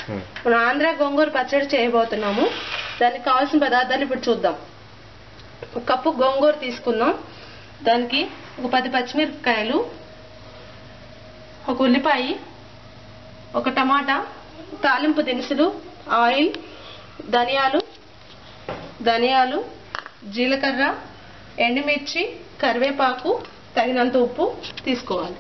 మనం ఆంధ్ర గోంగూర పచ్చడి చేయబోతున్నాము దానికి కావాల్సిన పదార్థాలు ఇప్పుడు చూద్దాం ఒక కప్పు గోంగూర తీసుకుందాం దానికి ఒక పది పచ్చిమిరపకాయలు ఒక ఉల్లిపాయ ఒక టమాటా తాలింపు దినుసులు ఆయిల్ ధనియాలు ధనియాలు జీలకర్ర ఎండుమిర్చి కరివేపాకు తగినంత ఉప్పు తీసుకోవాలి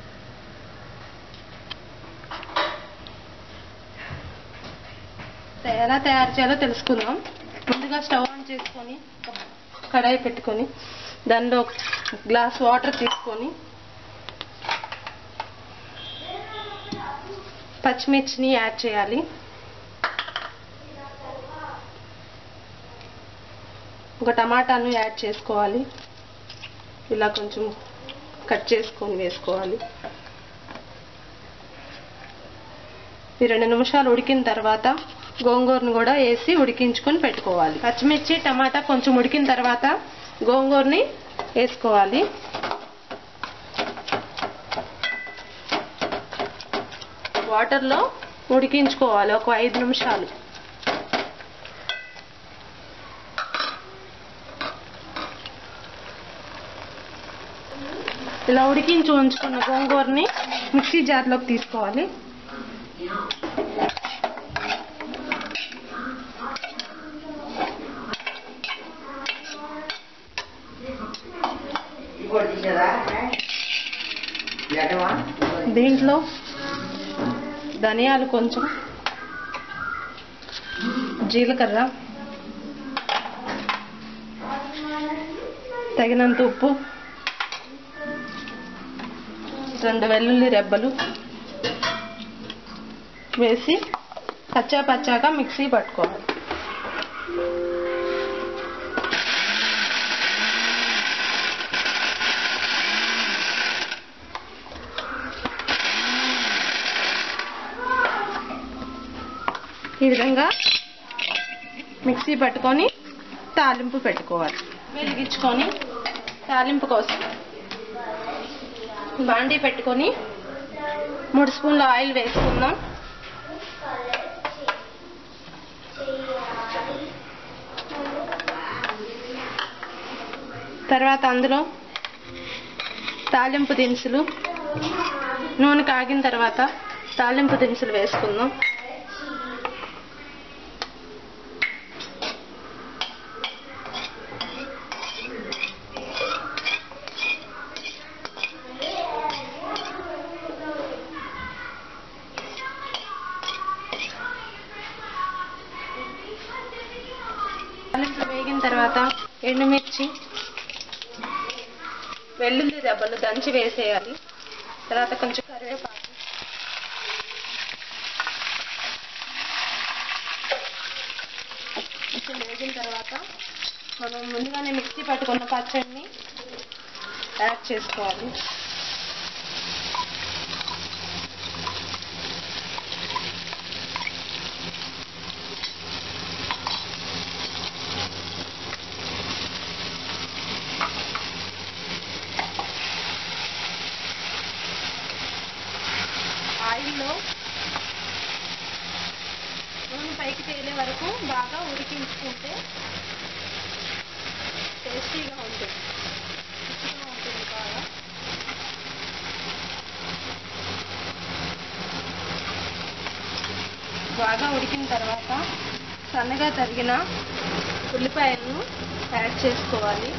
ఎలా తయారు చేయాలో తెలుసుకుందాం ముందుగా స్టవ్ ఆన్ చేసుకొని కడాయి పెట్టుకొని దానిలో ఒక గ్లాస్ వాటర్ తీసుకొని పచ్చిమిర్చిని యాడ్ చేయాలి ఒక టమాటాను యాడ్ చేసుకోవాలి ఇలా కొంచెం కట్ చేసుకొని వేసుకోవాలి ఈ రెండు నిమిషాలు ఉడికిన తర్వాత గోంగూరను కూడా వేసి ఉడికించుకొని పెట్టుకోవాలి పచ్చిమిర్చి టమాటా కొంచెం ఉడికిన తర్వాత గోంగూరని వేసుకోవాలి వాటర్లో ఉడికించుకోవాలి ఒక ఐదు నిమిషాలు ఇలా ఉడికించి ఉంచుకున్న గోంగూరని మిక్సీ జార్లోకి తీసుకోవాలి దీంట్లో ధనియాలు కొంచెం జీలకర్ర తగినంత ఉప్పు రెండు వెల్లుల్లి రెబ్బలు వేసి కచ్చా పచ్చాగా మిక్సీ పట్టుకోవాలి ఈ విధంగా మిక్సీ పట్టుకొని తాలింపు పెట్టుకోవాలి వెలిగించుకొని తాలింపు కోసం బాండీ పెట్టుకొని మూడు స్పూన్ల ఆయిల్ వేసుకుందాం తర్వాత అందులో తాలింపు దినుసులు నూనె కాగిన తర్వాత తాలింపు దినుసులు వేసుకుందాం తాలింపు వేగిన తర్వాత ఎండుమిర్చి వెల్లుల్లి దెబ్బలు దంచి వేసేయాలి తర్వాత కొంచెం కరివేపాకు కొంచెం వేగిన తర్వాత మనం ముందుగానే మిక్సీ పట్టుకున్న పచ్చడిని యాడ్ చేసుకోవాలి ఆయిల్లో నూనె పైకి తేలే వరకు బాగా ఉడికించుకుంటే టేస్టీగా ఉంటుంది రుచిగా ఉంటుంది బాగా బాగా ఉడికిన తర్వాత సన్నగా తరిగిన ఉల్లిపాయలను యాడ్ చేసుకోవాలి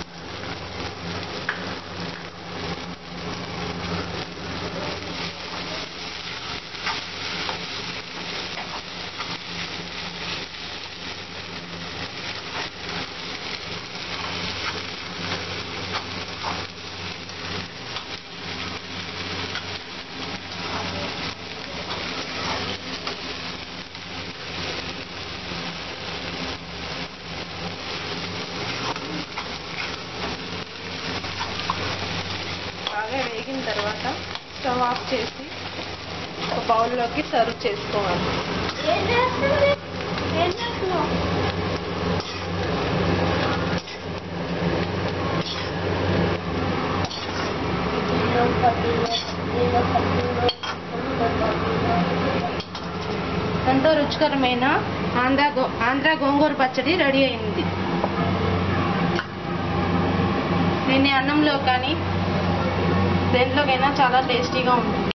బాగా వేగిన తర్వాత స్టవ్ ఆఫ్ చేసి ఒక బౌల్లోకి సర్వ్ చేసుకోవాలి ఏం చేస్తుంది ఏం చేస్తున్నావు ఎంతో రుచికరమైన ఆంధ్ర గో ఆంధ్ర గోంగూర పచ్చడి రెడీ అయింది దీన్ని అన్నంలో కానీ దేంట్లోకైనా చాలా టేస్టీగా ఉంటుంది